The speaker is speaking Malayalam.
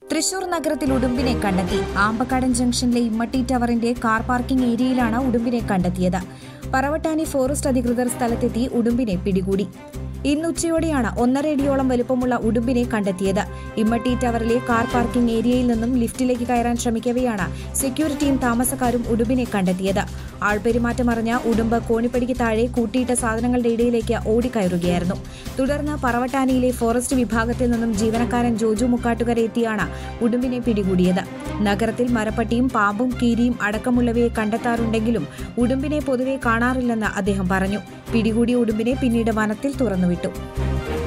തൃശൂർ നഗരത്തിൽ ഉടുമ്പിനെ കണ്ടെത്തി ആമ്പക്കാടൻ ജംഗ്ഷനിലെ ഇമ്മട്ടി ടവറിന്റെ കാർ പാർക്കിംഗ് ഏരിയയിലാണ് ഉടുമ്പിനെ കണ്ടെത്തിയത് പറവട്ടാനി ഫോറസ്റ്റ് അധികൃതർ സ്ഥലത്തെത്തി ഉടുമ്പിനെ പിടികൂടി ഇന്ന് ഉച്ചയോടെയാണ് ഒന്നരയടിയോളം വലുപ്പമുള്ള ഉടുമ്പിനെ കണ്ടെത്തിയത് ഇമ്മട്ടി ടവറിലെ കാർ പാർക്കിംഗ് ഏരിയയിൽ നിന്നും ലിഫ്റ്റിലേക്ക് കയറാൻ ശ്രമിക്കവെയാണ് സെക്യൂരിറ്റിയും താമസക്കാരും ഉടുമ്പിനെ കണ്ടെത്തിയത് ആൾപെരുമാറ്റം അറിഞ്ഞ ഉടുമ്പ് കോണിപ്പടിക്ക് താഴെ കൂട്ടിയിട്ട സാധനങ്ങളുടെ ഇടയിലേക്ക് ഓടിക്കയറുകയായിരുന്നു തുടർന്ന് പറവട്ടാനിയിലെ ഫോറസ്റ്റ് വിഭാഗത്തിൽ നിന്നും ജീവനക്കാരൻ ജോജു മുക്കാട്ടുകര എത്തിയാണ് ഉടുമ്പിനെ പിടികൂടിയത് നഗരത്തിൽ മരപ്പട്ടിയും പാമ്പും കീരിയും അടക്കമുള്ളവയെ കണ്ടെത്താറുണ്ടെങ്കിലും ഉടുമ്പിനെ പൊതുവെ കാണാറില്ലെന്ന് അദ്ദേഹം പറഞ്ഞു പിടികൂടിയ ഉടുമ്പിനെ പിന്നീട് വനത്തിൽ തുറന്നുവിട്ടു